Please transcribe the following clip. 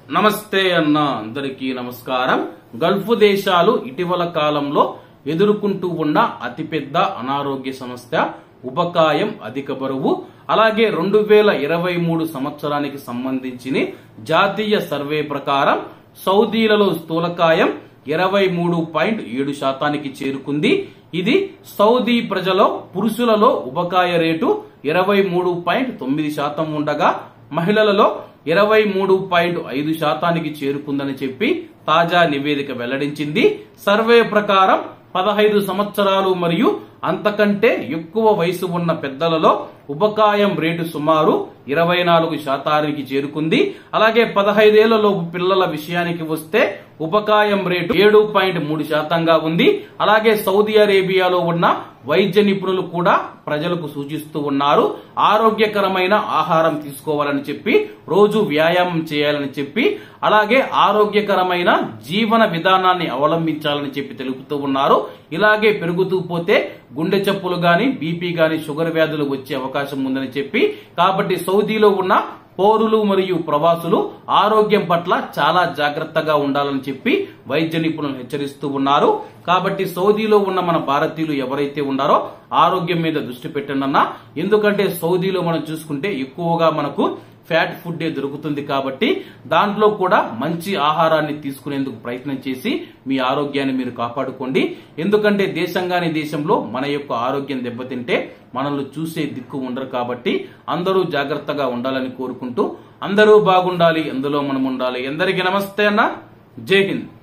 నమస్తే అన్న అందరికీ నమస్కారం గల్ఫ్ దేశాలు ఇటీవల కాలంలో ఎదుర్కొంటూ ఉన్న అతిపెద్ద అనారోగ్య సమస్య ఉపకాయం అధిక బరువు అలాగే రెండు వేల ఇరవై మూడు సంవత్సరానికి సంబంధించిన జాతీయ సర్వే ప్రకారం సౌదీలలో స్థూలకాయం ఇరవై మూడు పాయింట్ ఏడు శాతానికి చేరుకుంది ఇది సౌదీ ప్రజలో పురుషులలో ఉపకాయ రేటు ఇరవై మూడు పాయింట్ తొమ్మిది శాతం ఉండగా మహిళలలో ఇరవై మూడు పాయింట్ ఐదు శాతానికి చేరుకుందని చెప్పి తాజా నివేదిక వెల్లడించింది సర్వే ప్రకారం పదహైదు సంవత్సరాలు మరియు అంతకంటే ఎక్కువ వయసు ఉన్న పెద్దలలో ఉపకాయం రేటు సుమారు ఇరవై నాలుగు శాతానికి చేరుకుంది అలాగే పదహైదేళ్లలోపు పిల్లల విషయానికి వస్తే ఉపకాయం రేటు ఏడు పాయింట్ మూడు శాతంగా ఉంది అలాగే సౌదీ అరేబియాలో ఉన్న వైద్య నిపుణులు కూడా ప్రజలకు సూచిస్తూ ఉన్నారు ఆరోగ్యకరమైన ఆహారం తీసుకోవాలని చెప్పి రోజు వ్యాయామం చేయాలని చెప్పి అలాగే ఆరోగ్యకరమైన జీవన విధానాన్ని అవలంబించాలని చెప్పి తెలుపుతూ ఉన్నారు ఇలాగే పెరుగుతూ పోతే గుండె జబ్బులు గాని బీపీ గాని షుగర్ వ్యాధులు వచ్చే అవకాశం ఉందని చెప్పి కాబట్టి సౌదీలో ఉన్న పౌరులు మరియు ప్రవాసులు ఆరోగ్యం పట్ల చాలా జాగ్రత్తగా ఉండాలని చెప్పి వైద్య నిపుణులు హెచ్చరిస్తూ ఉన్నారు కాబట్టి సౌదీలో ఉన్న మన భారతీయులు ఎవరైతే ఉన్నారో ఆరోగ్యం మీద దృష్టి పెట్టండి అన్న ఎందుకంటే సౌదీలో మనం చూసుకుంటే ఎక్కువగా మనకు ఫ్యాట్ ఫుడ్ దొరుకుతుంది కాబట్టి దాంట్లో కూడా మంచి ఆహారాన్ని తీసుకునేందుకు ప్రయత్నం చేసి మీ ఆరోగ్యాన్ని మీరు కాపాడుకోండి ఎందుకంటే దేశంగాని దేశంలో మన యొక్క ఆరోగ్యం దెబ్బతింటే మనల్ని చూసే దిక్కు ఉండరు కాబట్టి అందరూ జాగ్రత్తగా ఉండాలని కోరుకుంటూ అందరూ బాగుండాలి అందులో మనం ఉండాలి అందరికీ నమస్తే అన్న జై హింద్